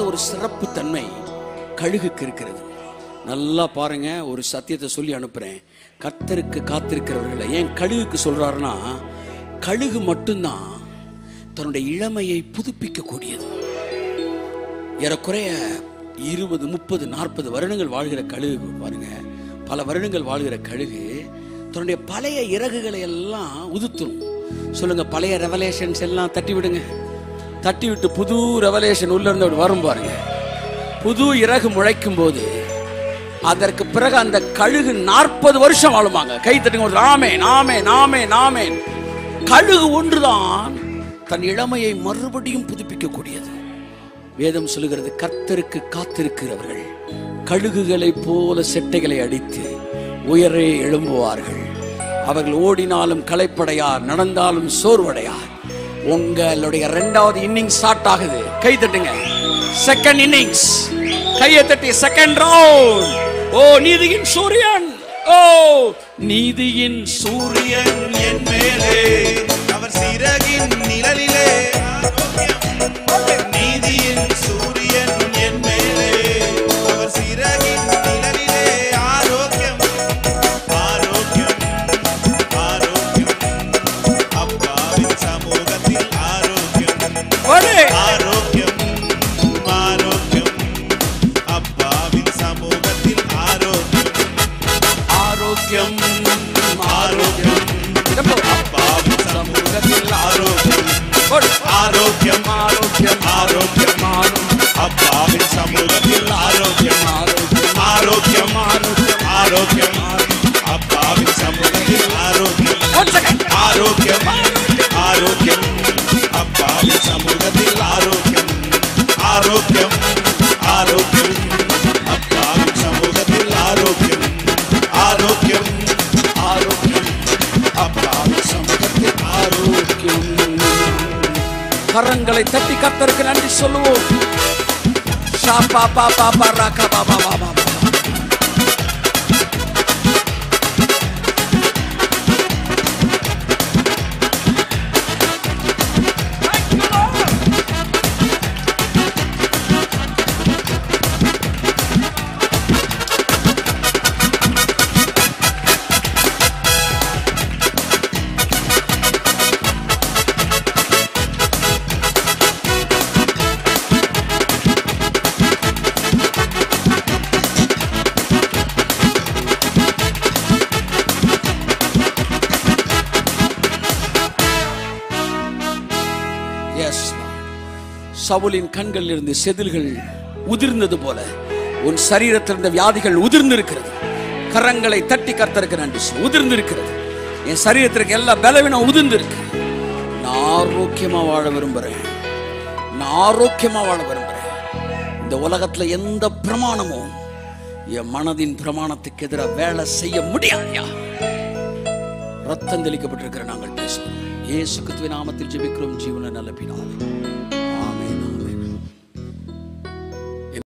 ஒரு சிறப்பு தன்மை கழுகுக்கு இருக்கிறது நல்லா பாருங்க ஒரு சத்தியத்தை சொல்லி அனுப்புறேன் கர்த்தருக்கு காத்திருக்கிறவர்களை ஏன் கழுகுக்கு சொல்றாருன்னா கழுகு மட்டும்தான் தன்னுடைய இளமையை புதுப்பிக்க கூடியது ஏறக்குறைய இருபது முப்பது நாற்பது வருடங்கள் வாழ்கிற கழுகு பாருங்க பல வருடங்கள் வாழ்கிற கழுகு தன்னுடைய பழைய இறகுகளை எல்லாம் உதுத்துரும் சொல்லுங்க பழைய ரெவலேஷன்ஸ் எல்லாம் தட்டி விடுங்க தட்டி விட்டு புது ரெவலேஷன் உள்ள இருந்து அப்படி வரும் பாருங்க புது இறகு முளைக்கும் போது அதற்கு பிறகு அந்த கழுகு நாற்பது வருஷம் வாழுமாங்க கை தட்டுங்க ஒரு நாமே நாமே நாமே நாமே கழுகு ஒன்றுதான் தன் இளமையை மறுபடியும் புதுப்பிக்கக்கூடியது வேதம் சொல்லுகிறது கர்த்தருக்கு காத்திருக்கிறவர்கள் கழுகுகளைப் போல செட்டைகளை அடித்து உயரே எழும்புவார்கள் அவர்கள் ஓடினாலும் களைப்படையார் நடந்தாலும் சோர்வடையார் உங்களுடைய ரெண்டாவது இன்னிங் ஸ்டார்ட் ஆகுது கை தட்டுங்க செகண்ட் இன்னிங்ஸ் கையை தட்டி செகண்ட் ரவுண்ட் ஓ நீதியின் சூரியன் ஓ நீதியின் சூரியன் என் மேலே அவர் சிறகின் நிழலிலே நீதியின் சூரியன் என் மேலே அவர் சிறகின் நிழலிலே ஆரோக்கியம் ஆரோக்கியம் ஆரோக்கியம் அப்பாவின் சமூகத்தில் ஆரோக்கியம் ஓடு. ஆரோக்கியம் ஆரோக்கியம் அப்பாவின் சமூகத்தில் ஆரோக்கியம் ஆரோக்கியம் ஆரோக்கியம் tempo. அப்பாவின் சமூகத்தில் ஆரோக்கியம் ஓடு. ஆரோக்கியம் ஆரோக்கியம் ஆரோக்கியம் ஆரோக்கியம் அப்பாவின் சமூகத்தில் ஆரோக்கியம் ஆரோக்கியம் ஆரோக்கியம் ஆரோக்கியம் அப்பாவின் சமூகத்தில் ஆரோக்கியம் One second. ஆரோக்கியம் ஆரோக்கியம் அப்பாவின் சமூகத்தில் ஆரோக்கியம் ஆரோக்கியம் ஆரோக்கியம் அப்பாவின் சமூகத்தில் ஆரோக்கியம் ஆரோக்கியம் ஆரோக்கியம் அப்பாவின் சமூகத்தில் ஆரோக்கியம் கரங்களை தட்டி கர்த்தருக்கு நன்றி சொல்லுவோம் ஷா பா பா பா பா ரா கா பா பா பா பா பா. Yes, Lord. சவுலின் கண்களில் இருந்து செதில்கள் உதிர்ந்தது போல உன் சரீரத்தில் இருந்த வியாதிகள் உதிர்ந்து இருக்கிறது கரங்களை தட்டி கர்த்தருக்கு நன்றி சொல்லு. உதிர்ந்து இருக்கிறது என் சரீரத்திற்கு எல்லா பலவீனம் உதிர்ந்து இருக்கு நான் ஆரோக்கியமா வாழ விரும்புறேன் நான் ஆரோக்கியமா வாழ விரும்புறேன் இந்த உலகத்துல எந்த பிரமாணமும் என் மனதின் பிரமாணத்துக்கு எதிராக வேலை செய்ய முடியாதுயா ரத்தம் தெளிக்கப்பட்டிருக்கிற நாங்கள் பேசுகிறோம் இயேசு கிறிஸ்துவின் நாமத்தில் ஜெபிக்கிறோம் ஜீவன நல்ல பிதாவே